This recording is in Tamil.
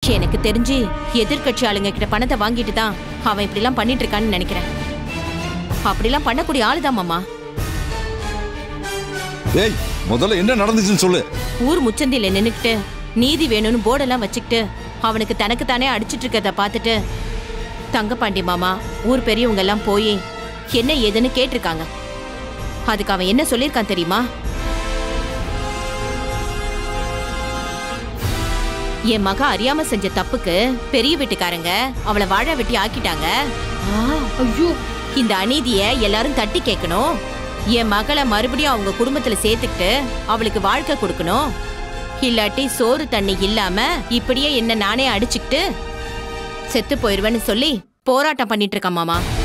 எனக்கு தெரிஞ்சு எதிர்க்கட்சி ஆளுங்க கிட்ட பணத்தை வாங்கிட்டு தான் அவன் இப்படிலாம் பண்ணிட்டு இருக்கான்னு நினைக்கிறேன் அப்படிலாம் பண்ணக்கூடிய ஆளுதான் மாமா ஏய் முதல்ல என்ன நடந்துச்சுன்னு சொல்லு ஊர் முச்சந்தில நின்னுக்கிட்டு நீதி வேணும்னு போர்டெல்லாம் வச்சுக்கிட்டு அவனுக்கு தனக்கு தானே அடிச்சிட்டு இருக்கத பார்த்துட்டு தங்கப்பாண்டி மாமா ஊர் பெரியவங்க எல்லாம் போய் என்ன ஏதுன்னு கேட்டிருக்காங்க அதுக்கு அவன் என்ன சொல்லியிருக்கான் தெரியுமா என் மக அறியாம செஞ்ச தப்புக்கு பெரிய வீட்டுக்காரங்க அவளை வாழ வெட்டி ஆக்கிட்டாங்க ஐயோ இந்த அநீதிய எல்லாரும் தட்டி கேட்கணும் என் மகளை மறுபடியும் அவங்க குடும்பத்துல சேர்த்துக்கிட்டு அவளுக்கு வாழ்க்கை கொடுக்கணும் இல்லாட்டி சோறு தண்ணி இல்லாம இப்படியே என்ன நானே அடிச்சுக்கிட்டு செத்து போயிருவேன்னு சொல்லி போராட்டம் பண்ணிட்டு இருக்கான் மாமா